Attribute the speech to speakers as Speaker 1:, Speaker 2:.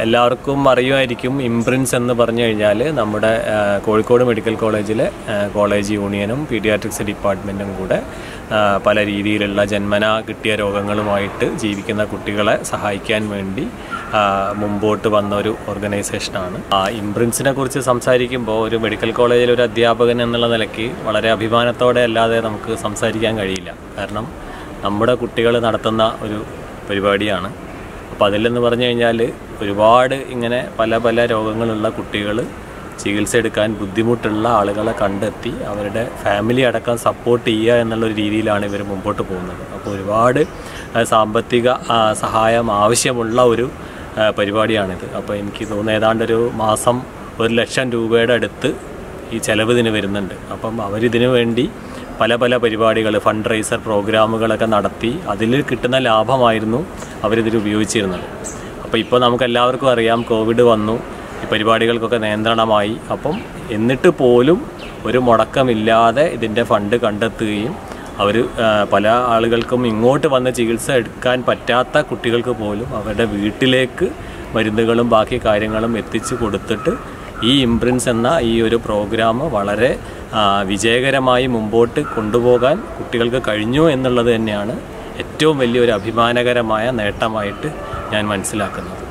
Speaker 1: എല്ലാവർക്കും അറിയുമായിരിക്കും ഇംപ്രിൻസ് എന്ന് പറഞ്ഞു കഴിഞ്ഞാൽ നമ്മുടെ ആ, കോഴിക്കോട് മെഡിക്കൽ കോളേജിലെ ആ, കോളേജ് യൂണിയനും പീഡിയാട്രിക്സ് ഡിപ്പാർട്ട്മെൻറ്റും കൂടെ ആ, പല രീതിയിലുള്ള ജന്മന കിട്ടിയ രോഗങ്ങളുമായിട്ട് ജീവിക്കുന്ന കുട്ടികളെ സഹായിക്കാൻ വേണ്ടി ആ, മുമ്പോട്ട് വന്ന ഒരു ഓർഗനൈസേഷനാണ് ആ ഇംപ്രിൻസിനെ കുറിച്ച് സംസാരിക്കുമ്പോൾ ഒരു മെഡിക്കൽ കോളേജിൽ ഒരു അധ്യാപകൻ എന്നുള്ള നിലയ്ക്ക് വളരെ അഭിമാനത്തോടെ അല്ലാതെ നമുക്ക് സംസാരിക്കാൻ കഴിയില്ല കാരണം നമ്മുടെ കുട്ടികൾ നടത്തുന്ന ഒരു പരിപാടിയാണ് അപ്പോൾ അതിലെന്ന് പറഞ്ഞു കഴിഞ്ഞാൽ ഒരുപാട് ഇങ്ങനെ പല പല രോഗങ്ങളുള്ള കുട്ടികൾ ചികിത്സ എടുക്കാൻ ബുദ്ധിമുട്ടുള്ള ആളുകളെ കണ്ടെത്തി അവരുടെ ഫാമിലി അടക്കം സപ്പോർട്ട് ചെയ്യുക എന്നുള്ളൊരു രീതിയിലാണ് ഇവർ മുമ്പോട്ട് പോകുന്നത് അപ്പോൾ ഒരുപാട് ആ, സാമ്പത്തിക ആ, സഹായം ആവശ്യമുള്ള ഒരു ആ, പരിപാടിയാണിത് അപ്പോൾ എനിക്ക് തോന്നുന്നു ഏതാണ്ടൊരു മാസം ഒരു ലക്ഷം രൂപയുടെ അടുത്ത് ഈ ചെലവ് ഇതിന് വരുന്നുണ്ട് അപ്പം അവരിതിനു വേണ്ടി പല പല പരിപാടികൾ ഫണ്ട് റൈസർ പ്രോഗ്രാമുകളൊക്കെ നടത്തി അതിൽ കിട്ടുന്ന ലാഭമായിരുന്നു അവരിതിൽ ഉപയോഗിച്ചിരുന്നത് അപ്പോൾ ഇപ്പോൾ നമുക്ക് എല്ലാവർക്കും അറിയാം കോവിഡ് വന്നു ഈ പരിപാടികൾക്കൊക്കെ നിയന്ത്രണമായി അപ്പം എന്നിട്ട് പോലും ഒരു മുടക്കമില്ലാതെ ഇതിൻ്റെ ഫണ്ട് കണ്ടെത്തുകയും അവർ പല ആളുകൾക്കും ഇങ്ങോട്ട് വന്ന് ചികിത്സ എടുക്കാൻ പറ്റാത്ത കുട്ടികൾക്ക് പോലും അവരുടെ വീട്ടിലേക്ക് മരുന്നുകളും ബാക്കി കാര്യങ്ങളും എത്തിച്ചു കൊടുത്തിട്ട് ഈ ഇംപ്രിൻസ് എന്ന ഈ ഒരു പ്രോഗ്രാം വളരെ ആ, വിജയകരമായി മുമ്പോട്ട് കൊണ്ടുപോകാൻ കുട്ടികൾക്ക് കഴിഞ്ഞു എന്നുള്ളത് തന്നെയാണ് ഏറ്റവും വലിയൊരു അഭിമാനകരമായ നേട്ടമായിട്ട് ഞാൻ മനസ്സിലാക്കുന്നത്